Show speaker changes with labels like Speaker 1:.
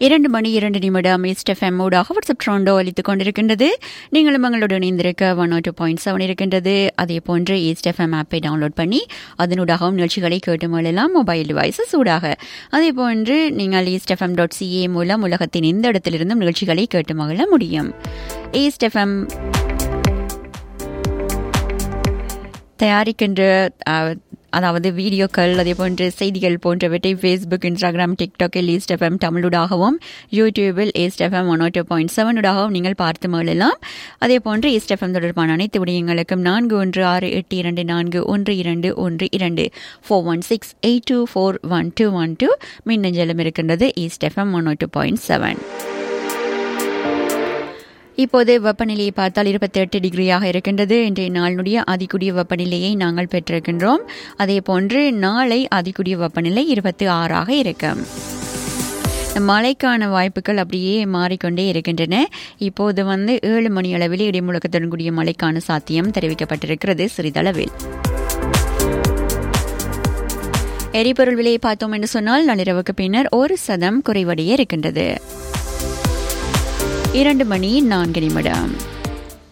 Speaker 1: இரண்டு மணி இரண்டு நிமிடம் ஈஸ்ட் எஃப்எம் ஊடாக வாட்ஸ்அப் ட்ரோண்டோ அளித்துக் கொண்டிருக்கின்றது நீங்களும் எங்களோடு இணைந்திருக்க ஒன் டூ பாயிண்ட் செவன் இருக்கின்றது அதே போன்று ஈஸ்ட் எஃப்எம் ஆப்பை டவுன்லோட் பண்ணி அதனூடாகவும் நிகழ்ச்சிகளை கேட்டு மொழலாம் மொபைல் டிவைசஸ் ஊடாக அதே போன்று நீங்கள் ஈஸ்ட் எஃப்எம் டாட் சிஏ மூலம் உலகத்தின் எந்த இடத்திலிருந்தும் நிகழ்ச்சிகளை கேட்டு மகிழ முடியும் ஈஸ்ட் எஃப்எம் தயாரிக்கின்ற அஹ், அதாவது வீடியோக்கள் அதே போன்ற செய்திகள் போன்றவற்றை ஃபேஸ்புக் இன்ஸ்டாகிராம் டிக்டாக்கில் ஈஸ்ட் எஃப்எம் தமிழுடாகவும் யூடியூபில் east FM one two point செவனுடாகவும் நீங்கள் பார்த்து மகிழலாம் அதே போன்று ஈஸ்ட் எஃப்எம் தொடர்பான அனைத்து விடயங்களுக்கும் நான்கு ஒன்று ஆறு எட்டு இரண்டு நான்கு ஒன்று இரண்டு ஒன்று இரண்டு four one six eight two four one two one two மின்னஞ்சலும் இருக்கின்றது east FM one two point seven இப்போது வெப்பநிலையை பார்த்தால் இருபத்தி எட்டு டிகிரியாக இருக்கின்றது இன்றைய நாளினுடைய அதிகூடிய வெப்பநிலையை நாங்கள் பெற்றிருக்கின்றோம் அதே போன்று நாளை அதிகூடிய வெப்பநிலை இருபத்தி ஆறாக இருக்கும் மழைக்கான வாய்ப்புகள் அப்படியே மாறிக்கொண்டே இருக்கின்றன இப்போது வந்து ஏழு மணி அளவில் இடைமுழக்கத்துடன் கூடிய மழைக்கான சாத்தியம் தெரிவிக்கப்பட்டிருக்கிறது சிறிதளவில் எரிபொருள் விலையை பார்த்தோம் என்று சொன்னால் நள்ளிரவுக்கு பின்னர் ஒரு சதம் குறைவடைய இருக்கின்றது இரண்டு மணி நான்கு நிமிடம்